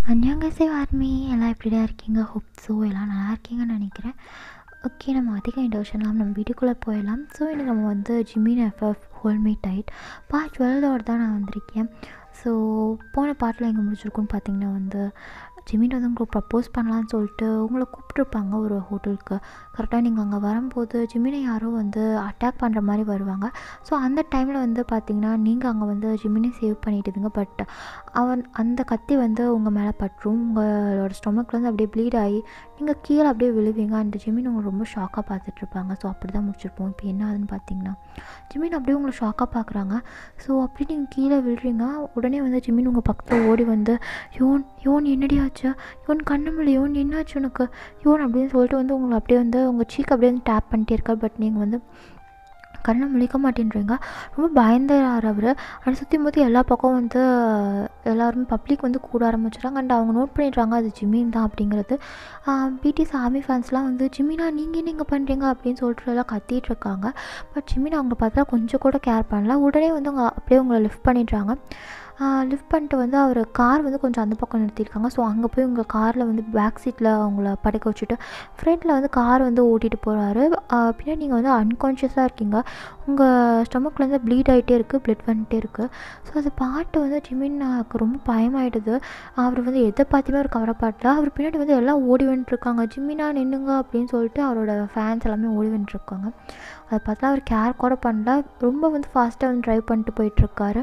அன்யாங்கசே army எல்லாம் எப்படிடா இருக்கீங்க ஹோப் ஸோ எல்லாம் நல்லா இருக்கீங்கன்னு நினைக்கிறேன் ஓகே நம்ம அதிகம் இன்டோஷன் இல்லாமல் நம்ம வீட்டுக்குள்ளே போயிடலாம் ஸோ இன்னைக்கு நம்ம வந்து Jimin FF hold me tight part டுவெல்தோட தான் நான் வந்திருக்கேன் ஸோ போன பாட்டில் எங்கே முடிச்சிருக்குன்னு பார்த்தீங்கன்னா வந்து ஜிமின் வந்து உங்களுக்கு ப்ரப்போஸ் பண்ணலான்னு சொல்லிட்டு உங்களை கூப்பிட்ருப்பாங்க ஒரு ஹோட்டலுக்கு கரெக்டாக நீங்கள் அங்கே வரும்போது ஜிமினை யாரோ வந்து அட்டாக் பண்ணுற மாதிரி வருவாங்க ஸோ அந்த டைமில் வந்து பார்த்தீங்கன்னா நீங்கள் அங்கே வந்து ஜிமினை சேவ் பண்ணிடுவீங்க பட் அவன் அந்த கத்தி வந்து உங்கள் மேலே பற்றும் உங்களோட ஸ்டொமக்லேருந்து அப்படியே ப்ளீட் ஆகி நீங்கள் கீழே அப்படியே விழுவீங்க அந்த ஜிமின் உங்களை ரொம்ப ஷாக்காக பார்த்துட்ருப்பாங்க ஸோ அப்படி தான் முடிச்சிருப்போம் இப்போ என்ன ஆகுதுன்னு பார்த்தீங்கன்னா ஜிமின் அப்படியே உங்களை ஷாக்காக பார்க்குறாங்க ஸோ அப்படி நீங்கள் கீழே விழுறீங்க உடனே வந்து ஜிமின் உங்கள் பக்கத்தில் ஓடி வந்து யோன் யோன் என்னடி ஆச்சு யோன் கண்ணமில்ல யோன் என்னாச்சு உனக்கு யோன் அப்படின்னு சொல்லிட்டு வந்து உங்களை அப்படியே வந்து உங்கள் சீக் அப்படியே வந்து டேப் பண்ணிட்டே இருக்கார் பட் நீங்கள் வந்து கண்ணை முழிக்க மாட்டேன்றீங்க ரொம்ப பயந்துறாரு அவர் அதை சுற்றி போது எல்லா பக்கம் வந்து எல்லாருமே பப்ளிக் வந்து கூட ஆரம்பிச்சிடுறாங்க அண்ட் அவங்க நோட் பண்ணிடுறாங்க அது ஜிமின் தான் அப்படிங்கிறது பிடிஎஸ் ஆர்மி ஃபேன்ஸ்லாம் வந்து ஜிமினா நீங்கள் என்ன இங்கே பண்ணுறீங்க அப்படின்னு சொல்லிட்டு எல்லாம் கத்திட்டு இருக்காங்க பட் ஜிமின் அவங்க பார்த்தா கொஞ்சம் கூட கேர் பண்ணல உடனே வந்து அவங்க அப்படியே உங்களை லிஃப்ட் பண்ணிடுறாங்க லிஃப்ட் பண்ணிட்டு வந்து அவர் கார் வந்து கொஞ்சம் அந்த பக்கம் நிறுத்தியிருக்காங்க ஸோ அங்கே போய் உங்கள் காரில் வந்து பேக் சீட்டில் அவங்கள படுக்க வச்சுட்டு ஃப்ரண்ட்டில் வந்து கார் வந்து ஓட்டிகிட்டு போகிறாரு பின்னாடி நீங்கள் வந்து அன்கான்ஷியஸாக இருக்கீங்க உங்கள் ஸ்டொமக்லேருந்து ப்ளீட் ஆகிட்டே இருக்குது ப்ளட் வந்துட்டே இருக்குது ஸோ அது பாட்டு வந்து ஜிமின்னாக்கு ரொம்ப பயமாயிடுது அவர் வந்து எதை பார்த்துமே அவர் கவலைப்படல அவர் பின்னாடி வந்து எல்லாம் ஓடி வந்துட்டுருக்காங்க ஜிம்மினா நின்னுங்க அப்படின்னு சொல்லிட்டு அவரோட ஃபேன்ஸ் எல்லாமே ஓடி வந்துட்டுருக்காங்க அதை பார்த்தா அவர் கேர் கூட பண்ணல ரொம்ப வந்து ஃபாஸ்ட்டாக வந்து ட்ரைவ் பண்ணிட்டு போயிட்டுருக்காரு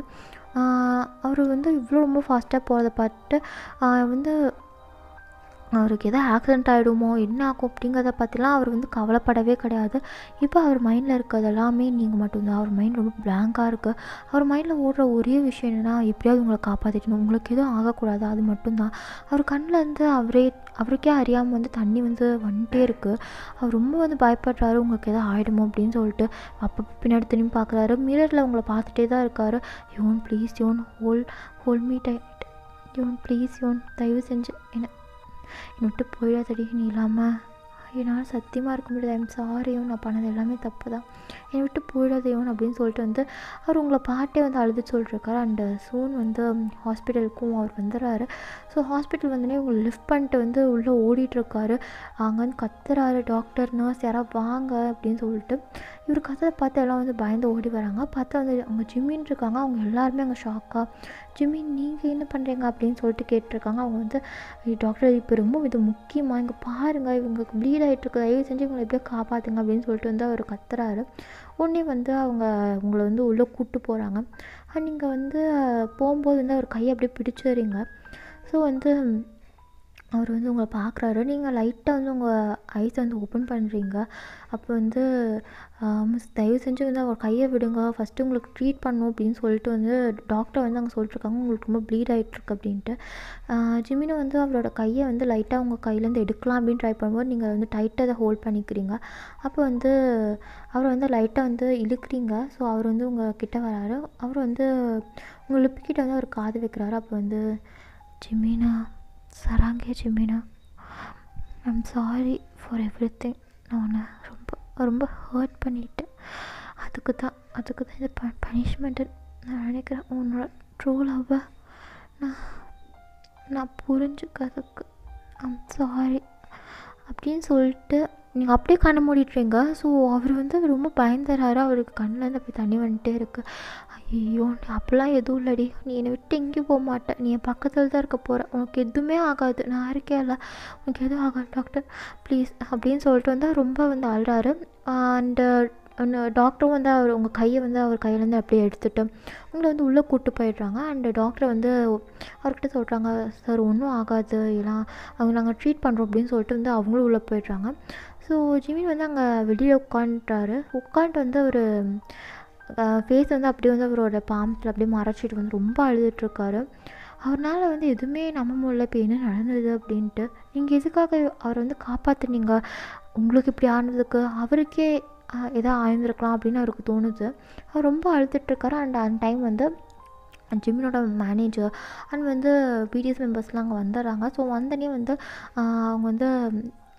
அவர் வந்து இவ்வளோ ரொம்ப ஃபாஸ்ட்டாக போகிறத பார்த்துட்டு வந்து அவருக்கு எதாவது ஆக்சிடெண்ட் ஆகிடுமோ என்ன ஆகும் அப்படிங்கிறத பற்றிலாம் அவர் வந்து கவலைப்படவே கிடையாது இப்போ அவர் மைண்டில் இருக்கிறது எல்லாமே நீங்கள் மட்டும்தான் அவர் மைண்ட் ரொம்ப பிளாங்காக இருக்குது அவர் மைண்டில் ஓடுற ஒரே விஷயம் என்னென்னா எப்படியாவது உங்களை காப்பாற்றிக்கணும் உங்களுக்கு எதுவும் ஆகக்கூடாது அது மட்டும்தான் அவர் கண்ணில் இருந்து அவரே அவருக்கே அறியாமல் வந்து தண்ணி வந்து வந்துட்டே இருக்குது அவர் ரொம்ப வந்து பயப்படுறாரு உங்களுக்கு எதாவது ஆகிடுமோ அப்படின்னு சொல்லிட்டு அப்போ பின்னாடி திரும்பி பார்க்குறாரு மிரரில் உங்களை பார்த்துட்டே தான் இருக்காரு Yoon please Yoon hold hold me tight Yoon please Yoon தயவு செஞ்சு என்ன என்னை விட்டு போயிடாதடி நீ இல்லாமல் என்னால் சத்தியமாக இருக்க முடியாது ஐம் சாரியும் நான் பண்ணது எல்லாமே தப்பு தான் என்னை விட்டு போயிடாதையோன் அப்படின்னு சொல்லிட்டு வந்து அவர் உங்களை பாட்டே வந்து அழுது சொல்லிட்டுருக்காரு அண்டு சூன் வந்து ஹாஸ்பிட்டலுக்கும் அவர் வந்துடுறாரு ஸோ ஹாஸ்பிட்டல் வந்தோடனே உங்களை லிஃப்ட் பண்ணிட்டு வந்து உள்ளே ஓடிட்டுருக்காரு அங்கே வந்து கத்துறாரு டாக்டர் நர்ஸ் யாராவது வாங்க அப்படின்னு சொல்லிட்டு இவர் கத்ததை பார்த்து எல்லாம் வந்து பயந்து ஓடி வராங்க பார்த்தா வந்து அவங்க ஜிம்மின்னு இருக்காங்க அவங்க எல்லாருமே அங்கே ஷாக்காக ஜிம்மின் நீங்கள் என்ன பண்ணுறீங்க அப்படின்னு சொல்லிட்டு கேட்டிருக்காங்க அவங்க வந்து டாக்டர் இப்போ ரொம்ப இது முக்கியமாக இங்கே பாருங்கள் இவங்களுக்கு ப்ளீட் ஆகிட்டு இருக்கு தயவு செஞ்சு இவங்களை எப்படியோ காப்பாற்றுங்க அப்படின்னு சொல்லிட்டு வந்து அவர் கத்துறாரு உடனே வந்து அவங்க உங்களை வந்து உள்ளே கூப்பிட்டு போகிறாங்க நீங்கள் வந்து போகும்போது வந்து அவர் கையை அப்படியே பிடிச்சிடுறீங்க ஸோ வந்து அவர் வந்து உங்களை பார்க்குறாரு நீங்கள் லைட்டாக வந்து உங்கள் ஐஸ் வந்து ஓப்பன் பண்ணுறீங்க அப்போ வந்து மிஸ் தயவு செஞ்சு வந்து அவர் கையை விடுங்க ஃபஸ்ட்டு உங்களுக்கு ட்ரீட் பண்ணும் அப்படின்னு சொல்லிட்டு வந்து டாக்டர் வந்து அங்கே சொல்லிட்டுருக்காங்க உங்களுக்கு ரொம்ப ப்ளீட் ஆகிட்டுருக்கு அப்படின்ட்டு ஜிமினை வந்து அவரோட கையை வந்து லைட்டாக உங்கள் கையிலேருந்து எடுக்கலாம் அப்படின்னு ட்ரை பண்ணும்போது நீங்கள் வந்து டைட்டாக அதை ஹோல்ட் பண்ணிக்கிறீங்க அப்போ வந்து அவர் வந்து லைட்டாக வந்து இழுக்கிறீங்க ஸோ அவர் வந்து உங்கள் கிட்ட வராரு அவர் வந்து உங்கள் லிப்பிக்கிட்ட வந்து அவர் காது வைக்கிறாரு அப்போ வந்து ஜிமினா சராங்கே ஜிமினா I'm sorry for everything நான் உன்னை ரொம்ப ரொம்ப ஹர்ட் பண்ணிட்டேன் அதுக்கு தான் அதுக்கு தான் இது ப பனிஷ்மெண்ட்டு நான் நினைக்கிறேன் உன்னோட ட்ரூ லவ்வை நான் நான் புரிஞ்சுக்கிறதுக்கு ஐம் சாரி அப்படின்னு சொல்லிட்டு நீங்கள் அப்படியே கண்ணை மூடிட்டுறீங்க ஸோ அவர் வந்து ரொம்ப பயந்துறாரு அவருக்கு கண்ணிலேருந்து அப்படி தண்ணி வந்துட்டே இருக்குது ஐயோ நீ அப்போல்லாம் எதுவும் இல்லடி நீ என்னை விட்டு எங்கேயும் போக மாட்டேன் நீ என் பக்கத்தில் தான் இருக்க போகிற உனக்கு எதுவுமே ஆகாது நான் இருக்கேன்ல உனக்கு எதுவும் ஆகாது டாக்டர் ப்ளீஸ் அப்படின்னு சொல்லிட்டு வந்து ரொம்ப வந்து அழுறாரு அண்டு டாக்டரும் வந்து அவர் உங்கள் கையை வந்து அவர் கையிலேருந்து அப்படியே எடுத்துட்டு உங்களை வந்து உள்ளே கூப்பிட்டு போயிடுறாங்க அண்டு டாக்டர் வந்து அவர்கிட்ட சொல்கிறாங்க சார் ஒன்றும் ஆகாது எல்லாம் அவங்க நாங்கள் ட்ரீட் பண்ணுறோம் அப்படின்னு சொல்லிட்டு வந்து அவங்களும் உள்ளே போயிடுறாங்க ஸோ ஜிமின் வந்து அங்கே வெளியில் உட்காந்துட்டாரு உட்காந்துட்டு வந்து அவர் ஃபேஸ் வந்து அப்படியே வந்து அவரோட பாம்பத்தில் அப்படியே மறைச்சிட்டு வந்து ரொம்ப அழுதுட்ருக்காரு அவரால் வந்து எதுவுமே நம்ப முடியல இப்போ என்ன நடந்தது அப்படின்ட்டு நீங்கள் எதுக்காக அவரை வந்து காப்பாற்றுனீங்க உங்களுக்கு இப்படி ஆனதுக்கு அவருக்கே எதாவது ஆயிருந்திருக்கலாம் அப்படின்னு அவருக்கு தோணுது அவர் ரொம்ப அழுதுட்ருக்காரு அண்ட் அந்த டைம் வந்து ஜிம்மினோட மேனேஜர் அண்ட் வந்து பிடிஎஸ் மெம்பர்ஸ்லாம் அங்கே வந்துடுறாங்க ஸோ வந்தோடனே வந்து அவங்க வந்து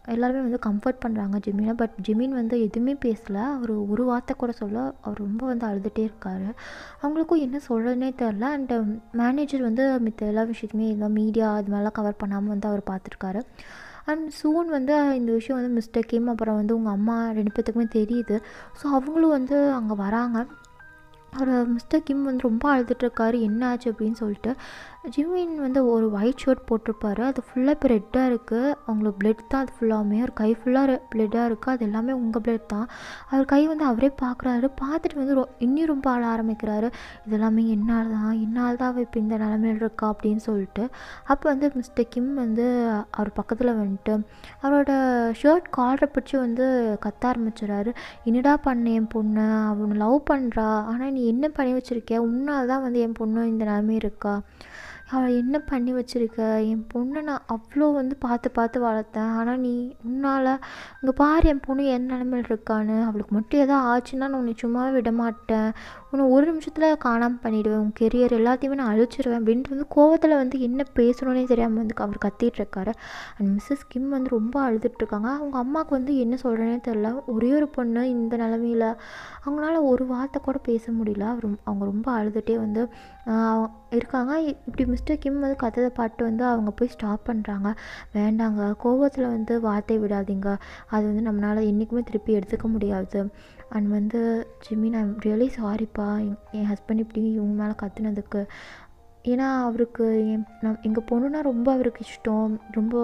எல்லாருமே வந்து கம்ஃபர்ட் பண்ணுறாங்க ஜிமினை பட் ஜிமின் வந்து எதுவுமே பேசலை அவர் ஒரு வார்த்தை கூட சொல்ல அவர் ரொம்ப வந்து அழுதுகிட்டே இருக்கார் அவங்களுக்கும் என்ன சொல்கிறதுனே தெரில அண்ட் மேனேஜர் வந்து மித்த எல்லா விஷயத்தையுமே எல்லாம் மீடியா அது மாதிரிலாம் கவர் பண்ணாமல் வந்து அவர் பார்த்துருக்காரு அண்ட் சூன் வந்து இந்த விஷயம் வந்து மிஸ்டர் கிம் அப்புறம் வந்து உங்கள் அம்மா ரெண்டு பேர்த்துக்குமே தெரியுது ஸோ அவங்களும் வந்து அங்கே வராங்க அவர் மிஸ்டர் கிம் வந்து ரொம்ப அழுதுட்டுருக்காரு என்ன ஆச்சு அப்படின்னு சொல்லிட்டு ஜிமின் வந்து ஒரு ஒயிட் ஷர்ட் போட்டிருப்பாரு அது ஃபுல்லாக இப்போ ரெட்டாக இருக்குது அவங்களுக்கு பிளட் தான் அது ஃபுல்லாமே ஒரு கை ஃபுல்லாக பிளட்டாக இருக்குது அது எல்லாமே உங்கள் பிளட் தான் அவர் கை வந்து அவரே பார்க்குறாரு பார்த்துட்டு வந்து ரொ இன்னும் ரொம்ப அழ ஆரம்பிக்கிறாரு இது எல்லாமே என்னால் தான் என்னால் தான் அவள் இப்போ இந்த நிலமையில் இருக்கா அப்படின்னு சொல்லிட்டு அப்போ வந்து மிஸ்டர் கிம் வந்து அவர் பக்கத்தில் வந்துட்டு அவரோட ஷர்ட் காலரை பிடிச்சி வந்து கத்த ஆரம்பிச்சிடறாரு என்னடா பண்ண என் பொண்ணு அவனை லவ் பண்ணுறா ஆனால் நீ என்ன பண்ணி வச்சுருக்க உன்னால் தான் வந்து என் பொண்ணு இந்த நிலமை இருக்கா அவளை என்ன பண்ணி வச்சுருக்க என் பொண்ணை நான் அவ்வளோ வந்து பார்த்து பார்த்து வளர்த்தேன் ஆனால் நீ உன்னால் இங்கே பாரு என் பொண்ணு என் நிலமையில் இருக்கான்னு அவளுக்கு மட்டும் எதாவது ஆச்சுன்னா நான் உன்னை சும்மாவே விட மாட்டேன் உன்னை ஒரு நிமிஷத்தில் காணாமல் பண்ணிவிடுவேன் உன் கெரியர் எல்லாத்தையுமே நான் அழிச்சிருவேன் அப்படின்ட்டு வந்து கோவத்தில் வந்து என்ன பேசணுன்னே தெரியாமல் வந்து அவர் கத்திட்டு இருக்காரு அண்ட் மிஸ்ஸஸ் கிம் வந்து ரொம்ப அழுதுட்ருக்காங்க அவங்க அம்மாவுக்கு வந்து என்ன சொல்கிறேனே தெரில ஒரே ஒரு பொண்ணு இந்த நிலமையில அவங்களால ஒரு வார்த்தை கூட பேச முடியல அவர் அவங்க ரொம்ப அழுதுகிட்டே வந்து இருக்காங்க இப்படி மிஸ்டர் கிம் வந்து கத்ததை பாட்டு வந்து அவங்க போய் ஸ்டாப் பண்ணுறாங்க வேண்டாங்க கோவத்தில் வந்து வார்த்தை விடாதீங்க அது வந்து நம்மளால் என்றைக்குமே திருப்பி எடுத்துக்க முடியாது அண்ட் வந்து ஜிம்மி நான் ரியலி சாரிப்பா என் என் ஹஸ்பண்ட் இப்படி இவங்க மேலே கத்துனதுக்கு ஏன்னா அவருக்கு என் நம் எங்கள் பொண்ணுனா ரொம்ப அவருக்கு இஷ்டம் ரொம்ப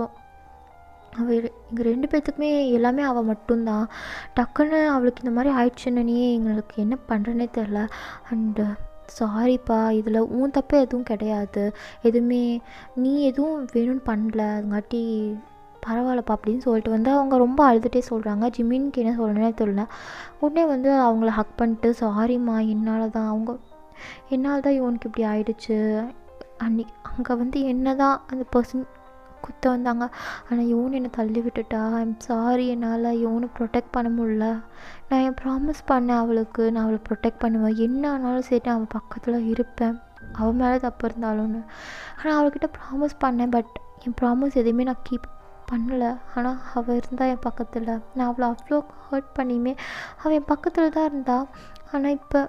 அவள் எங்கள் ரெண்டு பேர்த்துக்குமே எல்லாமே அவள் மட்டும்தான் டக்குன்னு அவளுக்கு இந்த மாதிரி ஆயிடுச்சுன்னே எங்களுக்கு என்ன பண்ணுறேனே தெரில அண்டு சாரிப்பா இதில் உன் தப்பு எதுவும் கிடையாது எதுவுமே நீ எதுவும் வேணும்னு பண்ணல அதுங்காட்டி பரவாயில்லப்பா அப்படின்னு சொல்லிட்டு வந்து அவங்க ரொம்ப அழுதுகிட்டே சொல்கிறாங்க ஜிமின்க்கு என்ன சொல்லணுன்னே தெரியல உடனே வந்து அவங்கள ஹக் பண்ணிட்டு சாரிம்மா என்னால் தான் அவங்க என்னால் தான் இவனுக்கு இப்படி ஆயிடுச்சு அன்னி அங்கே வந்து என்ன தான் அந்த பர்சன் குத்த வந்தாங்க ஆனால் இவனு என்னை தள்ளி விட்டுட்டா ஐம் சாரி என்னால் இவனை ப்ரொடெக்ட் பண்ண முடில நான் என் ப்ராமிஸ் பண்ணேன் அவளுக்கு நான் அவளை ப்ரொடெக்ட் பண்ணுவேன் என்ன ஆனாலும் சரி நான் அவள் பக்கத்தில் இருப்பேன் அவள் மேலே தப்பு இருந்தாலும்னு ஆனால் அவள்கிட்ட ப்ராமிஸ் பண்ணேன் பட் என் ப்ராமிஸ் எதுவுமே நான் கீப் பண்ணலை ஆனால் அவள் இருந்தால் என் பக்கத்தில் நான் அவளை அவ்வளோ ஹர்ட் பண்ணியுமே அவள் என் பக்கத்தில் தான் இருந்தாள் ஆனால் இப்போ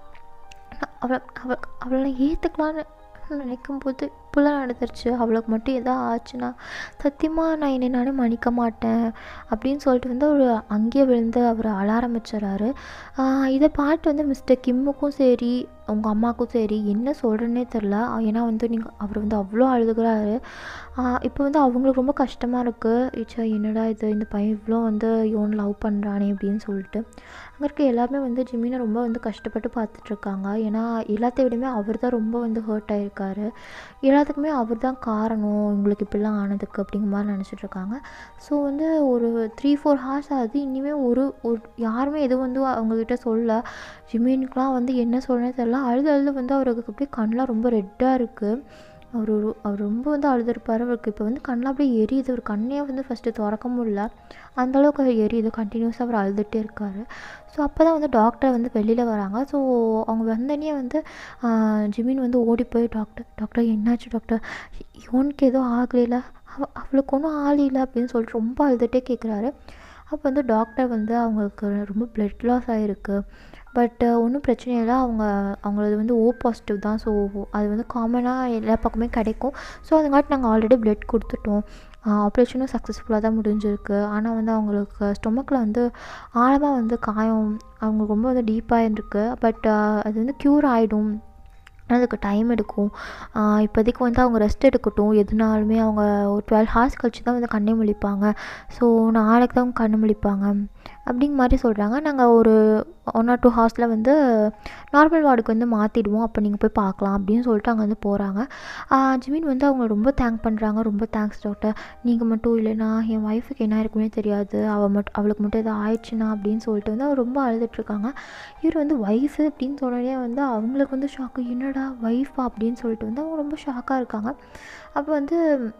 அவளை அவள் அவளை ஏற்றுக்கலான்னு நினைக்கும் போது இப்படிலாம் நடந்துருச்சு அவளுக்கு மட்டும் எதாவது ஆச்சுன்னா சத்தியமாக நான் என்னை நானே மன்னிக்க மாட்டேன் அப்படின்னு சொல்லிட்டு வந்து அவர் அங்கேயே விழுந்து அவர் அழ ஆரம்பிச்சிடறாரு இதை பார்த்து வந்து மிஸ்டர் கிம்முக்கும் சரி அவங்க அம்மாவுக்கும் சரி என்ன சொல்கிறேன்னே தெரில ஏன்னா வந்து நீங்கள் அவர் வந்து அவ்வளோ அழுதுகிறாரு இப்போ வந்து அவங்களுக்கு ரொம்ப கஷ்டமாக இருக்குது இச்சா என்னடா இது இந்த பையன் இவ்வளோ வந்து இவன் லவ் பண்ணுறானே அப்படின்னு சொல்லிட்டு அங்கே இருக்க எல்லாருமே வந்து ஜிமினை ரொம்ப வந்து கஷ்டப்பட்டு பார்த்துட்ருக்காங்க ஏன்னா எல்லாத்தை விடமே அவர் தான் ரொம்ப வந்து ஹர்ட் ஆகிருக்காரு எல்லாத்துக்குமே அவர் தான் காரணம் உங்களுக்கு இப்படிலாம் ஆனதுக்கு அப்படிங்கிற மாதிரி நினச்சிட்ருக்காங்க ஸோ வந்து ஒரு த்ரீ ஃபோர் ஹார்ஸ் ஆகுது இனிமேல் ஒரு ஒரு யாருமே எதுவும் வந்து அவங்கக்கிட்ட சொல்ல ஜிமினுக்குலாம் வந்து என்ன சொல்கிறேன்னு தெரில அழுது அழுது வந்து அவருக்கு அப்படியே கண்ணெலாம் ரொம்ப ரெட்டாக இருக்குது அவர் அவர் ரொம்ப வந்து அழுதுருப்பார் அவருக்கு இப்போ வந்து கண்ணெலாம் அப்படியே எரியுது அவர் கண்ணே வந்து ஃபஸ்ட்டு திறக்க முடியல அந்தளவுக்கு அவர் எரியுது கண்டினியூஸாக அவர் அழுதுகிட்டே இருக்கார் ஸோ அப்போ தான் வந்து டாக்டர் வந்து வெளியில் வராங்க ஸோ அவங்க வந்தோடனே வந்து ஜிமின் வந்து ஓடி போய் டாக்டர் டாக்டர் என்னாச்சு டாக்டர் இவனுக்கு எதுவும் ஆகலையில அவ அவளுக்கு ஒன்றும் ஆகலையில அப்படின்னு சொல்லிட்டு ரொம்ப அழுதுகிட்டே கேட்குறாரு அப்போ வந்து டாக்டர் வந்து அவங்களுக்கு ரொம்ப பிளட் லாஸ் ஆகிருக்கு பட் ஒன்றும் பிரச்சனை இல்லை அவங்க அவங்களது வந்து ஓ பாசிட்டிவ் தான் ஸோ அது வந்து காமனாக எல்லா பக்கமே கிடைக்கும் ஸோ அதுங்காட்டி நாங்கள் ஆல்ரெடி பிளட் கொடுத்துட்டோம் ஆப்ரேஷனும் சக்ஸஸ்ஃபுல்லாக தான் முடிஞ்சிருக்கு ஆனால் வந்து அவங்களுக்கு ஸ்டொமக்கில் வந்து ஆழமாக வந்து காயம் அவங்களுக்கு ரொம்ப வந்து டீப்பாக இருந்திருக்கு பட் அது வந்து க்யூர் ஆகிடும் அதுக்கு டைம் எடுக்கும் இப்போதைக்கு வந்து அவங்க ரெஸ்ட் எடுக்கட்டும் எதுனாலுமே அவங்க ஒரு டுவெல் ஹார்ஸ் கழிச்சு தான் வந்து கண்ணே முழிப்பாங்க ஸோ நாளைக்கு தான் கண்ணு முழிப்பாங்க அப்படிங்க மாதிரி சொல்கிறாங்க நாங்கள் ஒரு ஒன் ஆர் டூ ஹார்ஸில் வந்து நார்மல் வார்டுக்கு வந்து மாற்றிடுவோம் அப்போ நீங்கள் போய் பார்க்கலாம் அப்படின்னு சொல்லிட்டு அங்கே வந்து போகிறாங்க ஜிமின் வந்து அவங்க ரொம்ப தேங்க் பண்ணுறாங்க ரொம்ப தேங்க்ஸ் டாக்டர் நீங்கள் மட்டும் இல்லைனா என் ஒய்ஃபுக்கு என்ன இருக்குன்னே தெரியாது அவள் மட்டும் அவளுக்கு மட்டும் எதாவது ஆயிடுச்சுன்னா அப்படின்னு சொல்லிட்டு வந்து அவர் ரொம்ப அழுதுட்ருக்காங்க இவர் வந்து ஒய்ஃபு அப்படின்னு சொன்னோடனே வந்து அவங்களுக்கு வந்து ஷாக்கு என்னடா ஒய்ஃபா அப்படின்னு சொல்லிட்டு வந்து அவங்க ரொம்ப ஷாக்காக இருக்காங்க அப்போ வந்து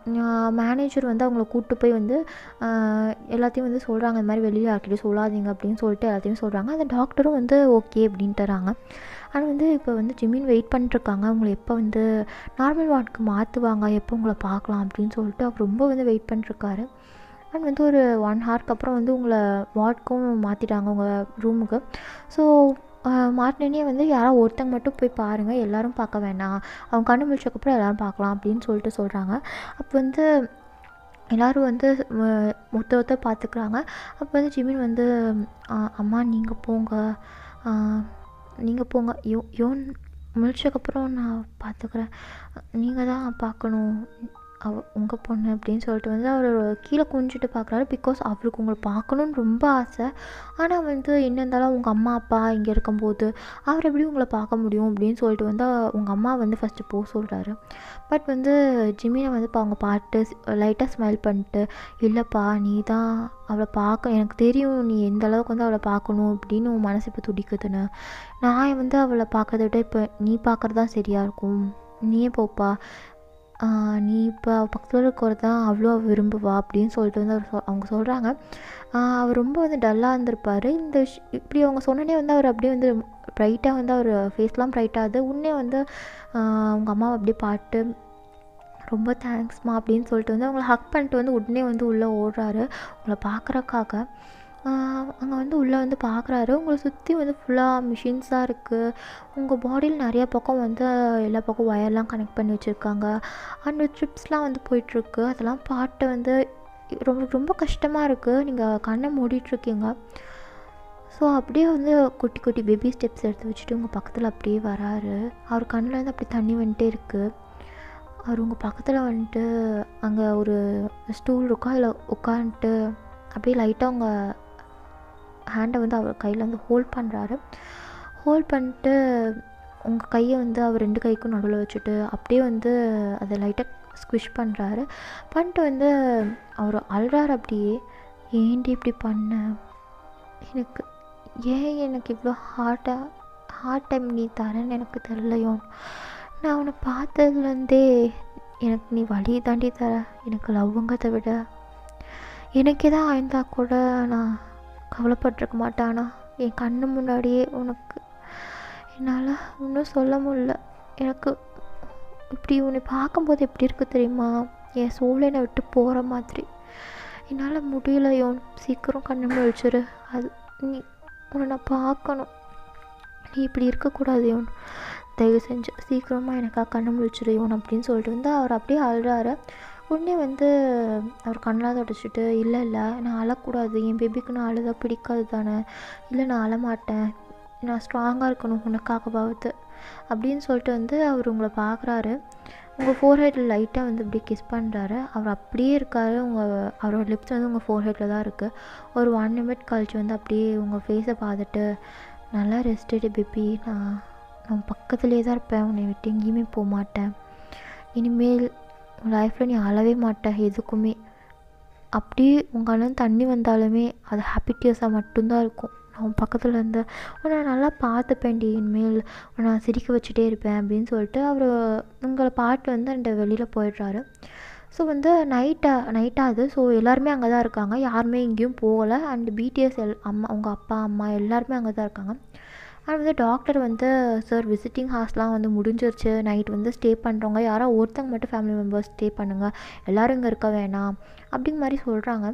மேனேஜர் வந்து அவங்கள கூப்பிட்டு போய் வந்து எல்லாத்தையும் வந்து சொல்கிறாங்க இந்த மாதிரி வெளியே யார்கிட்டையும் சொல்லாதீங்க அப்படின்னு சொல்லிட்டு எல்லாத்தையும் சொல்கிறாங்க அந்த டாக்டரும் வந்து ஓகே அப்படின்ட்டுறாங்க ஆனால் வந்து இப்போ வந்து ஜிமின் வெயிட் பண்ணிட்டுருக்காங்க அவங்கள எப்போ வந்து நார்மல் வார்டுக்கு மாற்றுவாங்க எப்போ உங்களை பார்க்கலாம் அப்படின்னு சொல்லிட்டு அவர் ரொம்ப வந்து வெயிட் பண்ணிட்டுருக்காரு அண்ட் வந்து ஒரு ஒன் ஹவருக்கு அப்புறம் வந்து உங்களை வார்டுக்கும் மாற்றிட்டாங்க உங்கள் ரூமுக்கு ஸோ மாட்டினே வந்து யாரோ ஒருத்தங்க மட்டும் போய் பாருங்கள் எல்லாரும் பார்க்க வேணாம் அவங்க கண்ணு முழிச்சக்கப்புறம் எல்லாரும் பார்க்கலாம் அப்படின்னு சொல்லிட்டு சொல்கிறாங்க அப்போ வந்து எல்லோரும் வந்து ம- ஒருத்தர் ஒருத்தர் பார்த்துக்குறாங்க அப்போ வந்து ஜிமின் வந்து "ஆ, அம்மா நீங்கள் போங்க நீங்கள் போங்க யோ யோன் முழிச்சக்கப்புறம் நான் பார்த்துக்குறேன் நீங்கள் தான் பார்க்கணும் அவ உங்கள் பொண்ணு அப்படின்னு சொல்லிட்டு வந்து அவர் கீழே குனிஞ்சிட்டு பார்க்குறாரு பிகாஸ் அவருக்கு உங்களை பார்க்கணுன்னு ரொம்ப ஆசை ஆனால் வந்து என்ன இருந்தாலும் உங்கள் அம்மா அப்பா இங்கே இருக்கும்போது அவர் எப்படி உங்களை பார்க்க முடியும் அப்படின்னு சொல்லிட்டு வந்து உங்கள் அம்மா வந்து ஃபஸ்ட்டு போக சொல்கிறாரு பட் வந்து ஜிமினை வந்து இப்போ அவங்க பார்த்து லைட்டாக ஸ்மைல் பண்ணிட்டு இல்லைப்பா நீ தான் அவளை பார்க்க எனக்கு தெரியும் நீ எந்த அளவுக்கு வந்து அவளை பார்க்கணும் அப்படின்னு உன் மனசு இப்போ துடிக்குதுன்னு நான் வந்து அவளை பார்க்கறத விட இப்போ நீ பார்க்குறது தான் சரியாக இருக்கும் நீயே போப்பா ஆஹ் நீ இப்போ பக்கத்தில் இருக்கிறது தான் அவ்வளோ விரும்புவா அப்படின்னு சொல்லிட்டு வந்து அவர் சொ அவங்க சொல்கிறாங்க அவர் ரொம்ப வந்து டல்லாக இருந்திருப்பார் இந்த விஷ் இப்படி அவங்க சொன்னனே வந்து அவர் அப்படியே வந்து ப்ரைட்டாக வந்து அவர் ஃபேஸ்லாம் ப்ரைட்டாகுது உடனே வந்து ஆஹ் அவங்க அம்மாவை அப்படியே பாட்டு ரொம்ப தேங்க்ஸ்மா அப்படின்னு சொல்லிட்டு வந்து அவங்கள ஹக் பண்ணிட்டு வந்து உடனே வந்து உள்ளே ஓடுறாரு உங்களை பார்க்குறக்காக அங்கே வந்து உள்ளே வந்து பார்க்குறாரு உங்களை சுற்றி வந்து ஃபுல்லாக மிஷின்ஸாக இருக்குது உங்கள் பாடியில் நிறைய பக்கம் வந்து எல்லா பக்கம் ஒயர்லாம் கனெக்ட் பண்ணி வச்சுருக்காங்க அண்ட் ட்ரிப்ஸ்லாம் வந்து போயிட்டுருக்கு அதெல்லாம் பாட்டு வந்து ரொம்ப ரொம்ப கஷ்டமாக இருக்குது நீங்கள் கண்ணை மூடிட்டுருக்கீங்க ஸோ அப்படியே வந்து குட்டி குட்டி பேபி ஸ்டெப்ஸ் எடுத்து வச்சுட்டு உங்கள் பக்கத்தில் அப்படியே வராரு அவர் கண்ணில் வந்து அப்படி தண்ணி வந்துட்டே இருக்குது அவர் உங்கள் பக்கத்தில் வந்துட்டு அங்கே ஒரு ஸ்டூல் இருக்கா அதில் உட்காந்துட்டு அப்படியே லைட்டாக உங்கள் ஹேண்டை வந்து அவர் கையில் வந்து ஹோல்ட் பண்ணுறாரு ஹோல்ட் பண்ணிட்டு உங்கள் கையை வந்து அவர் ரெண்டு கைக்கும் நடுவில் வச்சுட்டு அப்படியே வந்து அதை லைட்டாக ஸ்குவிஷ் பண்ணுறாரு பண்ணிட்டு வந்து அவர் அழுறாரு அப்படியே ஏன்டி இப்படி பண்ண எனக்கு ஏன் எனக்கு இவ்வளோ ஹார்ட்டாக ஹார்ட் டைம் நீ தரேன்னு எனக்கு தெரியலையோ நான் அவனை பார்த்ததுலேருந்தே எனக்கு நீ வழி தாண்டி தர எனக்கு லவ்வுங்கிறத விட எனக்கு எதாவது ஆயிருந்தா கூட நான் கவலைப்பட்டிருக்க மாட்டானா என் கண்ணு முன்னாடியே உனக்கு என்னால் ஒன்றும் சொல்ல முடியல எனக்கு இப்படி உன்னை பார்க்கும்போது எப்படி இருக்கு தெரியுமா என் சோலை என்னை விட்டு போகிற மாதிரி என்னால் முடியல யோன் சீக்கிரம் கண்ணு முழிச்சிரு அது நீ உன்னை நான் பார்க்கணும் நீ இப்படி இருக்கக்கூடாது யோன் தயவு செஞ்சு சீக்கிரமாக எனக்காக கண்ணு முழிச்சிரு யோன் அப்படின்னு சொல்லிட்டு வந்து அவர் அப்படியே அழுறாரு உடனே வந்து அவர் கண்ணெலாம் தொடச்சிட்டு இல்லை இல்லை நான் அழக்கூடாது என் பேபிக்கு நான் அழுதா பிடிக்காது தானே இல்லை நான் அழமாட்டேன் நான் ஸ்ட்ராங்காக இருக்கணும் உனக்காகவாவது அப்படின்னு சொல்லிட்டு வந்து அவர் உங்களை பார்க்குறாரு உங்கள் ஃபோர்ஹெட்டில் லைட்டாக வந்து இப்படி கிஸ் பண்ணுறாரு அவர் அப்படியே இருக்காரு உங்கள் அவரோட லிப்ஸ் வந்து உங்கள் ஃபோர்ஹெட்டில் தான் இருக்குது ஒரு ஒன் நிமிட் கழிச்சு வந்து அப்படியே உங்கள் ஃபேஸை பார்த்துட்டு நல்லா ரெஸ்ட் எடு பேபி நான் நான் பக்கத்துலேயே தான் இருப்பேன் உன்னை விட்டு எங்கேயுமே போக மாட்டேன் இனிமேல் உன் லைஃப்பில் நீ அழவே மாட்ட எதுக்குமே அப்படியே உங்கள் கண்ணில் தண்ணி வந்தாலுமே அது ஹாப்பி டியர்ஸாக மட்டும்தான் இருக்கும் நான் உன் பக்கத்தில் இருந்த உன்னை நல்லா பார்த்துப்பேன்டி இனிமேல் உன்னை நான் சிரிக்க வச்சுட்டே இருப்பேன் அப்படின்னு சொல்லிட்டு அவர் உங்களை பாட்டு வந்து அந்த வெளியில் போயிடுறாரு ஸோ வந்து நைட்டா நைட் ஆகுது ஸோ எல்லாருமே அங்கே தான் இருக்காங்க யாருமே எங்கேயும் போகலை அண்ட் பிடிஎஸ் எல் அம்மா உங்கள் அப்பா அம்மா எல்லாருமே அங்கே தான் இருக்காங்க அண்ட் வந்து டாக்டர் வந்து சார் விசிட்டிங் ஹார்ஸ்லாம் வந்து முடிஞ்சிருச்சு நைட் வந்து ஸ்டே பண்ணுறவங்க யாரோ ஒருத்தங்க மட்டும் ஃபேமிலி மெம்பர்ஸ் ஸ்டே பண்ணுங்கள் எல்லோரும் இங்கே இருக்க வேணாம் அப்படிங்க மாதிரி சொல்கிறாங்க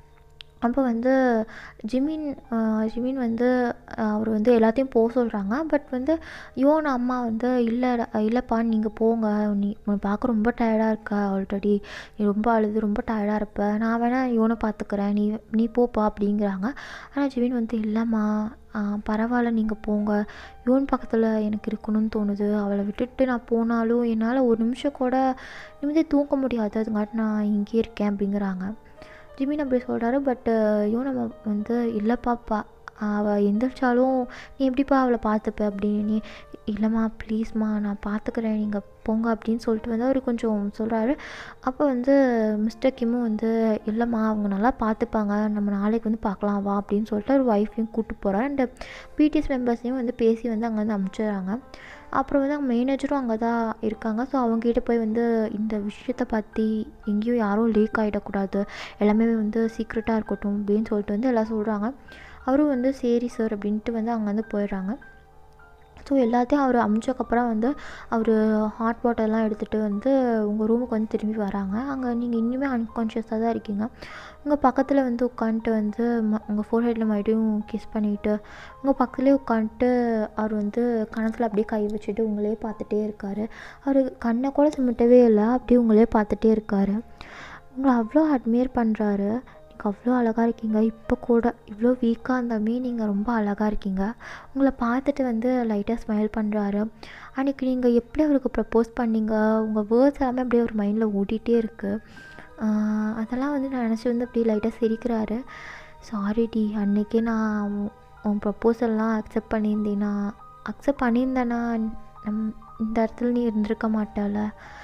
அப்போ வந்து ஜிமின் ஜிமின் வந்து அவர் வந்து எல்லாத்தையும் போக சொல்கிறாங்க பட் வந்து யோன் அம்மா வந்து இல்லை இல்லைப்பா நீங்கள் போங்க நீ உன்னை பார்க்க ரொம்ப டயர்டாக இருக்க ஆல்ரெடி நீ ரொம்ப அழுது ரொம்ப டயர்டாக இருப்ப நான் வேணால் யோனை பார்த்துக்கிறேன் நீ நீ போப்பா அப்படிங்கிறாங்க ஆனால் ஜிமின் வந்து இல்லைம்மா பரவாயில்ல நீங்கள் போங்க யோன் பக்கத்தில் எனக்கு இருக்கணும்னு தோணுது அவளை விட்டுட்டு நான் போனாலும் என்னால் ஒரு நிமிஷம் கூட நிம்மதியாக தூங்க முடியாது அதுங்காட்டி நான் இங்கேயே இருக்கேன் அப்படிங்கிறாங்க ஜிமின் அப்படி சொல்கிறாரு பட்டு யோன் நம்ம வந்து இல்லைப்பாப்பா அவள் எந்திரிச்சாலும் நீ எப்படிப்பா அவளை பார்த்துப்ப அப்படின்னு நீ இல்லைம்மா ப்ளீஸ்மா நான் பார்த்துக்கிறேன் நீங்கள் போங்க அப்படின்னு சொல்லிட்டு வந்து அவர் கொஞ்சம் சொல்கிறாரு அப்போ வந்து மிஸ்டர் கிம்மும் வந்து இல்லைம்மா அவங்க நல்லா பார்த்துப்பாங்க நம்ம நாளைக்கு வந்து பார்க்கலாம் வா அப்படின்னு சொல்லிட்டு அவர் ஒய்ஃபையும் கூப்பிட்டு போகிறார் அண்ட் பிடிஎஸ் மெம்பர்ஸையும் வந்து பேசி வந்து அங்கே வந்து அனுப்பிச்சிடுறாங்க அப்புறம் வந்து அவங்க மேனேஜரும் அங்கே தான் இருக்காங்க ஸோ அவங்ககிட்ட போய் வந்து இந்த விஷயத்தை பற்றி எங்கேயும் யாரும் லீக் ஆகிடக்கூடாது எல்லாமே வந்து சீக்ரெட்டாக இருக்கட்டும் அப்படின்னு சொல்லிட்டு வந்து எல்லாம் சொல்கிறாங்க அவரும் வந்து சரி சார் அப்படின்ட்டு வந்து அங்கே வந்து போயிடுறாங்க ஸோ எல்லாத்தையும் அவர் அமுச்சக்கப்புறம் வந்து அவர் ஹாட் வாட்டர்லாம் எடுத்துகிட்டு வந்து உங்கள் ரூமுக்கு வந்து திரும்பி வராங்க அங்கே நீங்கள் இன்னுமே அன்கான்ஷியஸாக தான் இருக்கீங்க உங்கள் பக்கத்தில் வந்து உட்காந்துட்டு வந்து ம உங்கள் ஃபோர்ஹெட்டில் மறுபடியும் கிஸ் பண்ணிவிட்டு உங்கள் பக்கத்துலேயே உட்காந்துட்டு அவர் வந்து கணத்தில் அப்படியே கை வச்சுட்டு உங்களே பார்த்துட்டே இருக்கார் அவர் கண்ணை கூட சிமிட்டவே இல்லை அப்படியே உங்களே பார்த்துட்டே இருக்கார் உங்களை அவ்வளோ அட்மையர் பண்ணுறாரு நீங்கள் அவ்வளோ அழகாக இருக்கீங்க இப்போ கூட இவ்வளோ வீக்காக இருந்தாலுமே நீங்கள் ரொம்ப அழகாக இருக்கீங்க உங்களை பார்த்துட்டு வந்து லைட்டாக ஸ்மைல் பண்ணுறாரு அன்றைக்கி நீங்கள் எப்படி அவருக்கு ப்ரப்போஸ் பண்ணீங்க உங்கள் வேர்ட்ஸ் எல்லாமே அப்படியே ஒரு மைண்டில் ஓடிட்டே இருக்குது அதெல்லாம் வந்து நான் நினச்சி வந்து அப்படியே லைட்டாக சிரிக்கிறாரு சாரி டி அன்றைக்கே நான் உன் உன் ப்ரப்போசல்லாம் அக்செப்ட் பண்ணியிருந்தேனா அக்செப்ட் பண்ணியிருந்தேனா நம் இந்த இடத்துல நீ இருந்திருக்க மாட்டால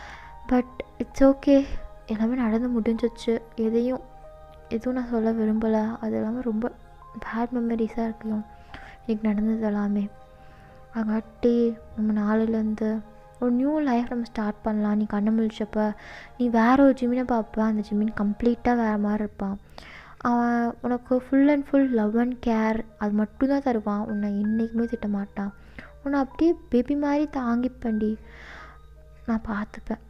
பட் இட்ஸ் ஓகே எல்லாமே நடந்து முடிஞ்சிச்சு எதையும் எதுவும் நான் சொல்ல விரும்பலை அது எல்லாமே ரொம்ப பேட் மெமரிஸாக இருக்கும் எனக்கு நடந்தது எல்லாமே அங்காட்டி நம்ம நாளையிலேருந்து ஒரு நியூ லைஃப் நம்ம ஸ்டார்ட் பண்ணலாம் நீ கண்ணை முழிச்சப்ப நீ வேற ஒரு ஜிம்மினை பார்ப்ப அந்த ஜிம்மின் கம்ப்ளீட்டாக வேறு மாதிரி இருப்பான் அவன் உனக்கு full and full love and care அது மட்டும்தான் தருவான் உன்னை என்றைக்குமே திட்ட மாட்டான் உன்னை அப்படியே பேபி மாதிரி தாங்கிப்பண்டி நான் பார்த்துப்பேன்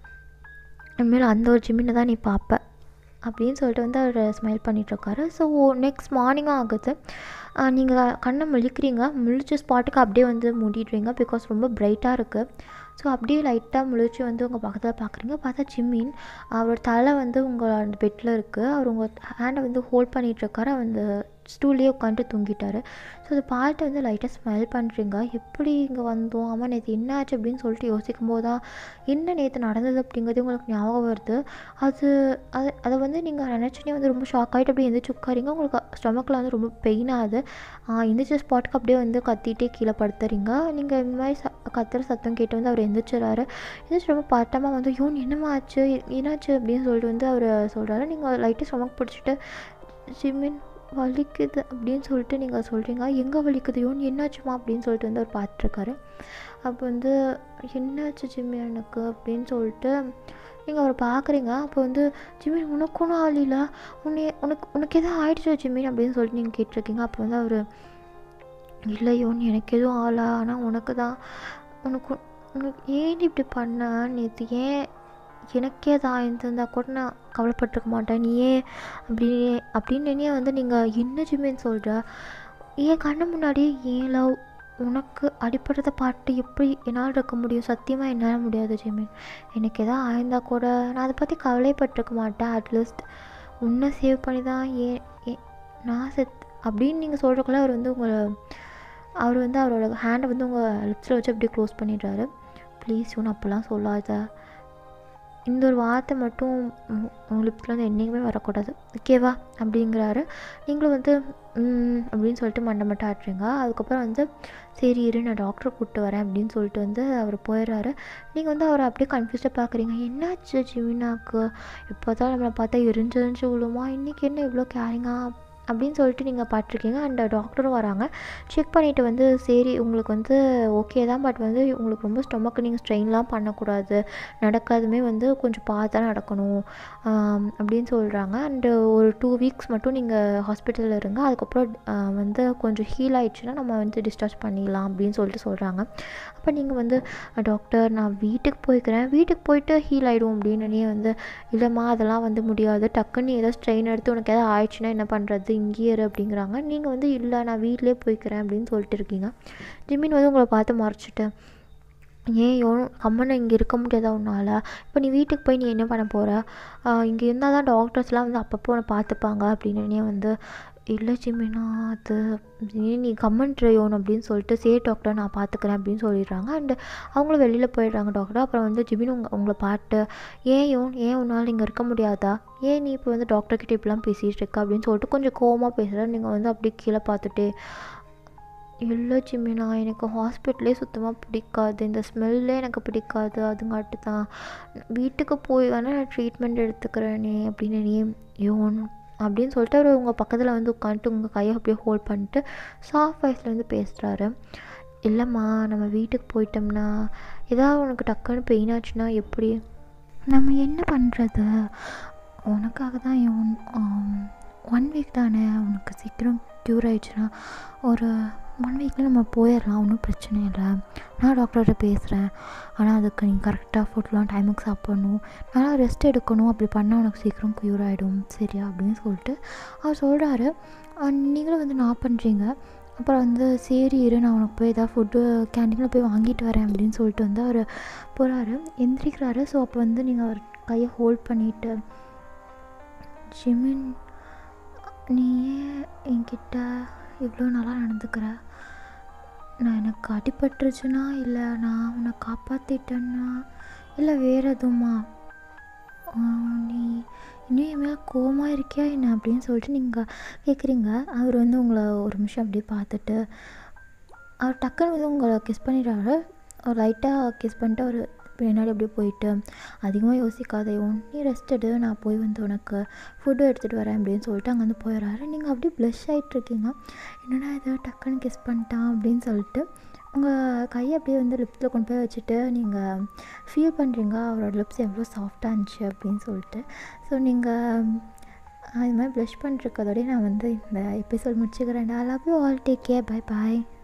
இனிமேல் அந்த ஒரு ஜிம்மினை தான் நீ பார்ப்ப அப்படின்னு சொல்லிட்டு வந்து அவர் ஸ்மைல் பண்ணிகிட்ருக்காரு ஸோ நெக்ஸ்ட் மார்னிங் ஆகுது நீங்கள் கண்ணை முழிக்கிறீங்க முழிச்ச ஸ்பாட்டுக்கு அப்படியே வந்து மூடிடுறீங்க பிகாஸ் ரொம்ப பிரைட்டாக இருக்குது ஸோ அப்படியே லைட்டாக முழிச்சு வந்து உங்கள் பக்கத்தில் பார்க்குறீங்க பார்த்தா ஜிம்மின் அவரோட தலை வந்து உங்கள் அந்த பெட்டில் இருக்குது அவர் உங்கள் ஹேண்டை வந்து ஹோல்ட் பண்ணிகிட்ருக்காரு அந்த ஸ்டூல்லேயே உட்காந்துட்டு தூங்கிட்டார் ஸோ அதை பார்த்து வந்து லைட்டாக ஸ்மைல் பண்ணுறீங்க எப்படி இங்கே வந்தோம் ஆமாம் நேற்று என்னாச்சு அப்படின்னு சொல்லிட்டு யோசிக்கும் போது தான் என்ன நேற்று நடந்தது அப்படிங்கிறது உங்களுக்கு ஞாபகம் வருது அது அது அதை வந்து நீங்கள் நினச்சினே வந்து ரொம்ப ஷாக் ஆகிட்டு அப்படியே எந்திரிச்சு உட்காரிங்க உங்களுக்கு ஸ்டொமக்கில் வந்து ரொம்ப பெயின் ஆகுது எந்திரிச்ச ஸ்பாட்டுக்கு அப்படியே வந்து கத்திட்டே கீழே படுத்துறீங்க நீங்கள் இந்த மாதிரி ச கத்துற சத்தம் கேட்டு வந்து அவர் எந்திரிச்சிடறாரு எந்திரிச்சு ரொம்ப பட்டமாக வந்து யோன் என்னம்மா ஆச்சு என்னாச்சு அப்படின்னு சொல்லிட்டு வந்து அவர் சொல்கிறாரு நீங்கள் லைட்டாக ஸ்டொமக் பிடிச்சிட்டு ஜிம்மின் வலிக்குது அப்படின்னு சொல்லிட்டு நீங்கள் சொல்கிறீங்க எங்கே வலிக்குது யோன் என்னாச்சுமா அப்படின்னு சொல்லிட்டு வந்து அவர் பார்த்துருக்காரு அப்போ வந்து என்னாச்சு ஜிம்மி எனக்கு அப்படின்னு சொல்லிட்டு நீங்கள் அவரை பார்க்குறீங்க அப்போ வந்து ஜிம்மி உனக்கு ஒன்றும் ஆளில உன்னை உனக்கு உனக்கு எதுவும் ஆயிடுச்சோ ஜிம்மி அப்படின்னு சொல்லிட்டு நீங்கள் கேட்டிருக்கீங்க அப்போ வந்து அவர் இல்லை யோன் எனக்கு எதுவும் ஆளா ஆனால் உனக்கு தான் உனக்கு உனக்கு ஏன் இப்படி பண்ண நேற்று ஏன் எனக்கே தான் இருந்திருந்தா கூட நான் கவலைப்பட்டிருக்க மாட்டேன் நீ ஏன் அப்படி அப்படின்னு என்னையே வந்து நீங்கள் என்ன ஜிம்மின்னு சொல்கிற என் கண்ணு முன்னாடி ஏன் லவ் உனக்கு அடிப்படுறத பார்த்து எப்படி என்னால் இருக்க முடியும் சத்தியமாக என்னால் முடியாது ஜிமின் எனக்கு எதாவது ஆயிருந்தா கூட நான் அதை பற்றி கவலைப்பட்டிருக்க மாட்டேன் அட்லீஸ்ட் உன்னை சேவ் பண்ணி தான் ஏன் ஏன் நான் செத் அப்படின்னு நீங்கள் சொல்கிறக்குள்ள அவர் வந்து உங்களை அவர் வந்து அவரோட ஹேண்டை வந்து உங்கள் லிப்ஸில் வச்சு அப்படியே க்ளோஸ் பண்ணிடுறாரு ப்ளீஸ் ஒன்று அப்போல்லாம் சொல்லாத இந்த ஒரு வார்த்தை மட்டும் உங்கள் லிப்ஸில் வந்து என்றைக்குமே வரக்கூடாது ஓகேவா அப்படிங்கிறாரு நீங்களும் வந்து அப்படின்னு சொல்லிட்டு மண்டை மட்டும் ஆட்டுறீங்க அதுக்கப்புறம் வந்து சரி இரு நான் டாக்டரை கூப்பிட்டு வரேன் அப்படின்னு சொல்லிட்டு வந்து அவர் போயிடுறாரு நீங்கள் வந்து அவரை அப்படியே கன்ஃபியூஸ்டாக பார்க்குறீங்க என்னாச்சு ஜிமினாக்கு இப்போ தான் நம்மளை பார்த்தா எரிஞ்சு எரிஞ்சு விழுமா இன்றைக்கி என்ன இவ்வளோ கேரிங்காக அப்படின்னு சொல்லிட்டு நீங்கள் பார்த்துருக்கீங்க அண்ட் டாக்டரும் வராங்க செக் பண்ணிவிட்டு வந்து சரி உங்களுக்கு வந்து ஓகே தான் பட் வந்து உங்களுக்கு ரொம்ப ஸ்டொமக்கு நீங்கள் ஸ்ட்ரெயின்லாம் பண்ணக்கூடாது நடக்காதுமே வந்து கொஞ்சம் பார்த்து தான் நடக்கணும் அப்படின்னு சொல்கிறாங்க அண்டு ஒரு டூ வீக்ஸ் மட்டும் நீங்கள் ஹாஸ்பிட்டலில் இருங்க அதுக்கப்புறம் வந்து கொஞ்சம் ஹீல் ஆயிடுச்சுன்னா நம்ம வந்து டிஸ்சார்ஜ் பண்ணிடலாம் அப்படின்னு சொல்லிட்டு சொல்கிறாங்க அப்போ நீங்கள் வந்து டாக்டர் நான் வீட்டுக்கு போய்க்கிறேன் வீட்டுக்கு போயிட்டு ஹீல் ஆகிடும் அப்படின்னு வந்து இல்லைம்மா அதெல்லாம் வந்து முடியாது டக்குன்னு ஏதோ ஸ்ட்ரெயின் எடுத்து உனக்கு எதாவது ஆயிடுச்சுன்னா என்ன பண்ணுறது இங்கேயே இரு அப்படிங்கிறாங்க நீங்கள் வந்து இல்லை நான் வீட்டிலே போய்க்கிறேன் அப்படின்னு சொல்லிட்டு இருக்கீங்க ஜிமின் வந்து உங்களை பார்த்து மறைச்சிட்டு ஏன் எவனும் கம்மனை இங்கே இருக்க முடியாதா உன்னால் இப்போ நீ வீட்டுக்கு போய் நீ என்ன பண்ண போகிற இங்கே இருந்தால் தான் டாக்டர்ஸ்லாம் வந்து அப்பப்போ உன்னை பார்த்துப்பாங்க அப்படின்னு வந்து இல்லை ஜிமினா அது நீ கம்மன் யோன் அப்படின்னு சொல்லிட்டு சே டாக்டர் நான் பார்த்துக்கிறேன் அப்படின்னு சொல்லிடுறாங்க அண்டு அவங்களும் வெளியில் போயிடுறாங்க டாக்டர் அப்புறம் வந்து ஜிமின் உங்க உங்களை பார்த்து ஏன் யோன் ஏன் உன்னால் இங்கே இருக்க முடியாதா ஏன் நீ இப்போ வந்து டாக்டர்கிட்ட இப்படிலாம் பேசிகிட்டு இருக்க அப்படின்னு சொல்லிட்டு கொஞ்சம் கோவமாக பேசுகிற நீங்கள் வந்து அப்படியே கீழே பார்த்துட்டு இல்லை ஜிமினா எனக்கு ஹாஸ்பிட்டலே சுத்தமாக பிடிக்காது இந்த ஸ்மெல்லே எனக்கு பிடிக்காது அதுங்காட்டு தான் வீட்டுக்கு போய் வேணால் நான் ட்ரீட்மெண்ட் எடுத்துக்கிறேனே அப்படின்னு நீ யோன் அப்படின்னு சொல்லிட்டு அவர் உங்கள் பக்கத்தில் வந்து உட்காந்துட்டு உங்கள் கையை அப்படியே ஹோல்ட் பண்ணிட்டு சாஃப்ட் வாய்ஸில் வந்து பேசுகிறாரு இல்லைம்மா நம்ம வீட்டுக்கு போயிட்டோம்னா ஏதாவது உனக்கு டக்குன்னு பெயின் ஆச்சுன்னா எப்படி நம்ம என்ன பண்ணுறது உனக்காக தான் ஒன் ஒன் வீக் தானே உனக்கு சீக்கிரம் க்யூர் ஆயிடுச்சுன்னா ஒரு ஒன் வீக்கில் நம்ம போயிடலாம் ஒன்றும் பிரச்சனை இல்லை நான் டாக்டர்கிட்ட பேசுகிறேன் ஆனால் அதுக்கு நீங்கள் கரெக்டாக ஃபுட்லாம் டைமுக்கு சாப்பிட்ணும் நல்லா ரெஸ்ட் எடுக்கணும் அப்படி பண்ணால் உனக்கு சீக்கிரம் க்யூர் ஆகிடும் சரியா அப்படின்னு சொல்லிட்டு அவர் சொல்கிறாரு நீங்களும் வந்து நான் பண்ணுறீங்க அப்புறம் வந்து சரி இரு நான் உனக்கு போய் ஏதாவது ஃபுட்டு கேன்டீனில் போய் வாங்கிட்டு வரேன் அப்படின்னு சொல்லிட்டு வந்து அவர் போகிறாரு எந்திரிக்கிறாரு ஸோ அப்போ வந்து நீங்கள் அவர் கையை ஹோல்ட் பண்ணிவிட்டு ஜிமின் நீ ஏன் என்கிட்ட இவ்வளோ நல்லா நடந்துக்கிற நான் எனக்கு அடிபட்டுருச்சுன்னா இல்லை நான் உன்னை காப்பாற்றிட்டேன்னா இல்லை வேறு எதுவுமா நீ இன்னும் என் மேலே கோவமாக இருக்கியா என்ன அப்படின்னு சொல்லிட்டு நீங்கள் கேட்குறீங்க அவர் வந்து உங்களை ஒரு நிமிஷம் அப்படியே பார்த்துட்டு அவர் டக்குன்னு வந்து உங்களை கிஸ் பண்ணிடுறாரு ஒரு லைட்டாக கிஸ் பண்ணிட்டு அவர் பின்னாடி அப்படியே போயிட்டு அதிகமாக யோசிக்காத நீ ரெஸ்ட் எடு நான் போய் வந்து உனக்கு ஃபுட்டு எடுத்துகிட்டு வரேன் அப்படின்னு சொல்லிட்டு அங்கே வந்து போயிடுறாரு நீங்கள் அப்படியே ப்ளஷ் ஆகிட்ருக்கீங்க என்னடா இது டக்குன்னு கிஸ் பண்ணிட்டான் அப்படின்னு சொல்லிட்டு உங்கள் கையை அப்படியே வந்து லிப்ஸில் கொண்டு போய் வச்சுட்டு நீங்கள் ஃபீல் பண்ணுறீங்க அவரோட லிப்ஸ் எவ்வளோ சாஃப்டாக இருந்துச்சு அப்படின்னு சொல்லிட்டு ஸோ நீங்கள் அது மாதிரி ப்ளஷ் பண்ணிருக்கதோடய நான் வந்து இந்த எபிசோட் முடிச்சுக்கிறேன் I love you all take care bye bye